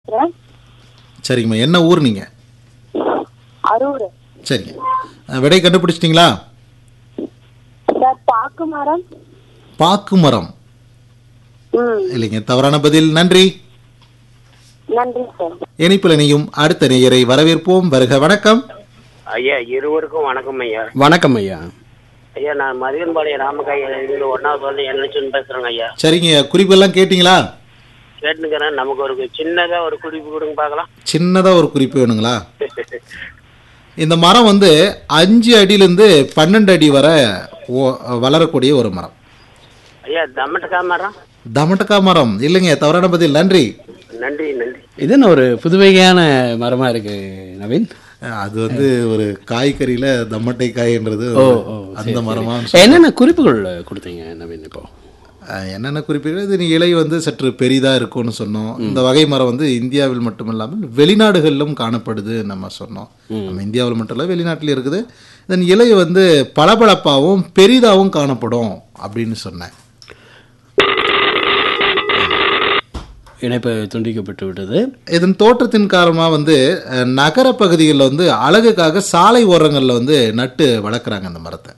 பேசுறேன் சரிங்கம்மா என்ன ஊர் நீங்கள் அரூர் சரிங்க அஹ், விடை கண்டுபிடிச்சிட்டிங்களா சார் பாக்கு மரம் பாக்கு மரம் ம் இல்லைங்க தவறான பதில் நன்றி நன்றி சார் இணைப்பில் இணையும் அடுத்த நேயரை வரவேற்போம் வருக வணக்கம் ஐயா இருவருக்கும் வணக்கம் ஐயா வணக்கம் ஐயா ஐயா நான் மதியன்பாளையம் ராமகாயிலிருந்து ஒன்னாவது வந்து என்எச்சுன்னு பேசுறேங்க ஐயா சரிங்க குறிப்பெல்லாம் கேட்டிங்களா கேட்டுக்கிறேன் நமக்கு ஒரு சின்னதா ஒரு குறிப்பு கொடுங்க பார்க்கலாம் சின்னதாக ஒரு குறிப்பு வேணுங்களா இந்த மரம் வந்து அஞ்சு அடியிலேருந்து பன்னெண்டு அடி வரை ஓ- வளரக்கூடிய ஒரு மரம் ஐயா தம்மட்டக்கா மரம் தமட்டக்கா மரம் இல்லைங்க தவறான பதில் நன்றி நன்றி நன்றி இது என்ன ஒரு புதுவகையான மரமா இருக்கு நவீன் அஹ், அது வந்து ஒரு காய்கறியில தம்மட்டை காய்ன்றது ஓ ஓ அந்த மரமா என்னென்ன குறிப்புகள் கொடுத்தீங்க நவீன் இப்போ அஹ், என்னென்ன குறிப்பிட்டு இது இலை வந்து சற்று பெரிதாக இருக்கும்னு சொன்னோம் இந்த வகை மரம் வந்து இந்தியாவில் மட்டுமில்லாமல் வெளிநாடுகளிலும் காணப்படுது நம்ம சொன்னோம் நம்ம இந்தியாவில் மட்டும் இல்லை வெளிநாட்டில் இருக்குது இதன் இலை வந்து பளபளப்பாகவும் பெரிதாகவும் காணப்படும் அப்படின்னு சொன்னேன் இணைப்பு துண்டிக்கப்பட்டு விட்டது இதன் தோற்றத்தின் காரணமாக வந்து அஹ், நகர பகுதிகளில் வந்து அழகுக்காக சாலை ஓரங்களில் வந்து நட்டு வளர்க்குறாங்க அந்த மரத்தை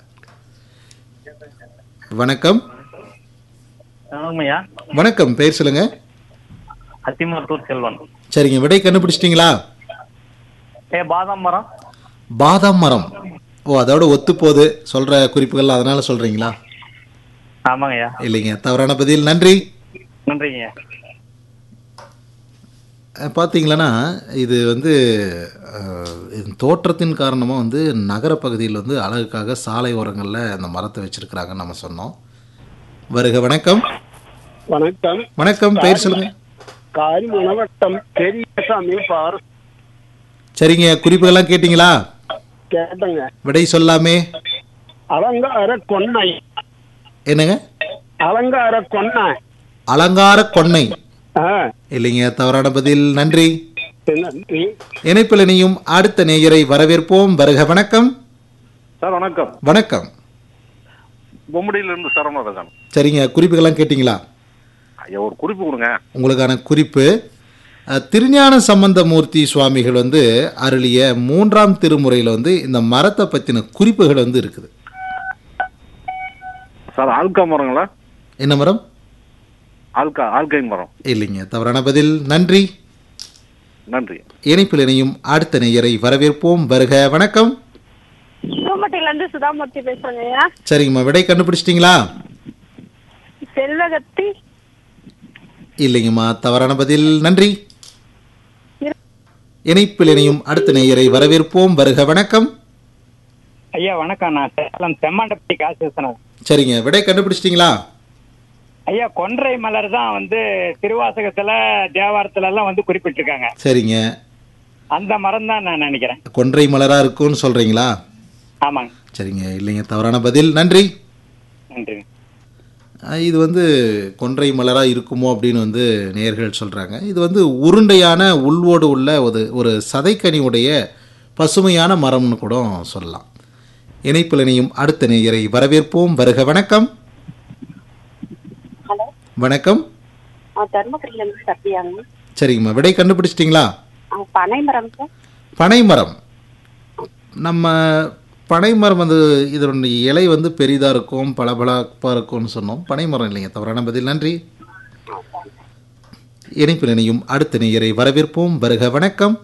வணக்கம் வணக்கம்யா வணக்கம் பேர் சொல்லுங்க அத்திமருத்தூர் செல்வன் சரிங்க விடை கண்டுபிடிச்சிட்டிங்களா ஏ பாதாம் மரம் பாதாம் மரம் ஓ அதோட ஒத்து போகுது சொல்ற குறிப்புகள் அதனால சொல்றீங்களா ஆமாங்கய்யா இல்லைங்க தவறான பதில் நன்றி நன்றிங்கய்யா அஹ், பார்த்தீங்களன்னா இது வந்து அஹ், இதன் தோற்றத்தின் காரணமாக வந்து நகர பகுதியில் வந்து அழகுக்காக சாலை ஓரங்களில் அந்த மரத்தை வச்சிருக்கிறாங்கன்னு நம்ம சொன்னோம் வருக வணக்கம் வணக்கம் வணக்கம் பேர் சொல்லுங்க காரி மணவட்டம் பெரியசாமி பார் சரிங்க குறிப்புகள்லாம் கேட்டிங்களா கேட்டங்க விடை சொல்லாமே அலங்கார கொன்னை என்னங்க அலங்கார கொன்னை அலங்கார கொன்னை ஆ, இல்லைங்க தவறான பதில் நன்றி நன்றி இணைப்பில் இணையும் அடுத்த நேயரை வரவேற்போம் வருக வணக்கம் சார் வணக்கம் வணக்கம் பொம்மடியிலிருந்து சரவணராஜன் சரிங்க குறிப்புகள்லாம் கேட்டிங்களா ஐயா ஒரு குறிப்பு கொடுங்க உங்களுக்கான குறிப்பு அஹ், திருஞான சம்பந்தமூர்த்தி சுவாமிகள் வந்து அருளிய மூன்றாம் திருமுறையில் வந்து இந்த மரத்தை பற்றின குறிப்புகள் வந்து இருக்குது சார் ஆல்கா மரங்களா என்ன மரம் ஆல்கா ஆல்கை மரம் இல்லைங்க தவறான பதில் நன்றி நன்றி இணைப்பில் இணையும் அடுத்த நேயரை வரவேற்போம் வருக வணக்கம் சூமட்டில இருந்து சுதாமூர்த்தி பேசுறேங்கய்யா சரிங்கம்மா விடை கண்டுபிடிச்சிட்டிங்களா செல்வகத்தி இல்லைங்கம்மா தவறான பதில் நன்றி இணைப்பில் இணையும் அடுத்த நேயரை வரவேற்போம் வருக வணக்கம் ஐயா வணக்கம் நான் சேலம் செம்மாண்டப்பட்டி காசு பேசுறேன் சரிங்க விடை கண்டுபிடிச்சிட்டிங்களா ஐயா கொன்றை மலர் தான் வந்து திருவாசகத்துல தேவாரத்துல எல்லாம் வந்து குறிப்பிட்டிருக்காங்க சரிங்க அந்த மரம் தான் நான் நினைக்கிறேன் கொன்றை மலரா இருக்கும்னு சொல்றீங்களா ஆமாங்க சரிங்க இல்லைங்க தவறான பதில் நன்றி நன்றி அஹ் இது வந்து கொன்றை மலரா இருக்குமோ அப்படின்னு வந்து நேயர்கள் சொல்றாங்க இது வந்து உருண்டையான உள்வோடு உள்ள ஒரு ஒரு சதைக்கனியுடைய பசுமையான மரம்னு கூட சொல்லலாம் இணைப்பில் இணையும் அடுத்த நேயரை வரவேற்போம் வருக வணக்கம் ஹலோ வணக்கம் தர்மபுரியில இருந்து சத்யாங்க சரிங்கம்மா விடை கண்டுபிடிச்சிட்டிங்களா ஆ, பனை மரம் சார் பனைமரம் நம்ம பனைமரம் வந்து இதனுடைய இலை வந்து பெரிதாக இருக்கும் பளபளப்பாக இருக்கும்னு சொன்னோம் பனைமரம் இல்லைங்க தவறான பதில் நன்றி இணைப்பில் இணையும் அடுத்த நேயரை வரவேற்போம் வருக வணக்கம்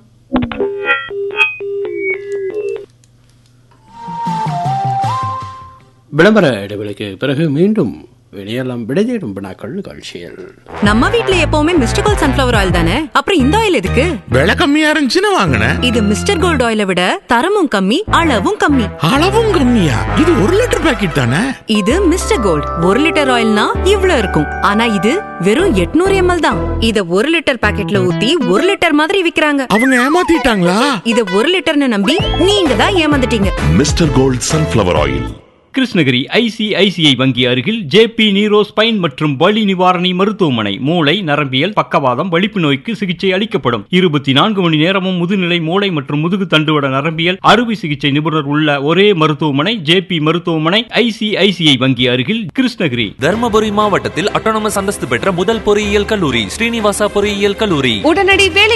விளம்பர இடைவெளிக்கு பிறகு மீண்டும் வெளியெல்லாம் விடை தேடும் வினாக்கள் நிகழ்ச்சியில் நம்ம வீட்ல எப்பவுமே மிஸ்டர் கோல்ட் சன்ஃபிளவர் ஆயில் தானே அப்புறம் இந்த ஆயில் எதுக்கு விலை கம்மியா இருந்துச்சுன்னு வாங்கினேன் இது மிஸ்டர் கோல்ட் ஆயிலை விட தரமும் கம்மி அளவும் கம்மி அளவும் கம்மியா இது ஒரு லிட்டர் பாக்கெட் தானே இது மிஸ்டர் கோல்ட் ஒரு லிட்டர் ஆயில்னா இவ்ளோ இருக்கும் ஆனா இது வெறும் 800 எம்எல் தான் இத ஒரு லிட்டர் பாக்கெட்ல ஊத்தி ஒரு லிட்டர் மாதிரி விக்கிறாங்க அவங்க ஏமாத்திட்டாங்களா இத ஒரு லிட்டர்னு நம்பி நீங்க தான் ஏமாந்துட்டீங்க mister gold sunflower oil Krishnagiri ICICI வங்கி அருகில் ஜேபி நீரோ ஸ்பைன் மற்றும் வலி நிவாரணி மருத்துவமனை மூளை நரம்பியல் பக்கவாதம் வலிப்பு நோய்க்கு சிகிச்சை அளிக்கப்படும் இருபத்தி நான்கு மணி நேரமும் முதுநிலை மூளை மற்றும் முதுகு தண்டுவட நரம்பியல் அறுவை சிகிச்சை நிபுணர் உள்ள ஒரே மருத்துவமனை ஜேபி மருத்துவமனை ஐசிஐசிஐ வங்கி அருகில் கிருஷ்ணகிரி தர்மபுரி மாவட்டத்தில் அட்டானமஸ் அந்தஸ்து பெற்ற முதல் பொறியியல் கல்லூரி ஸ்ரீனிவாசா பொறியியல் கல்லூரி உடனடி வேலை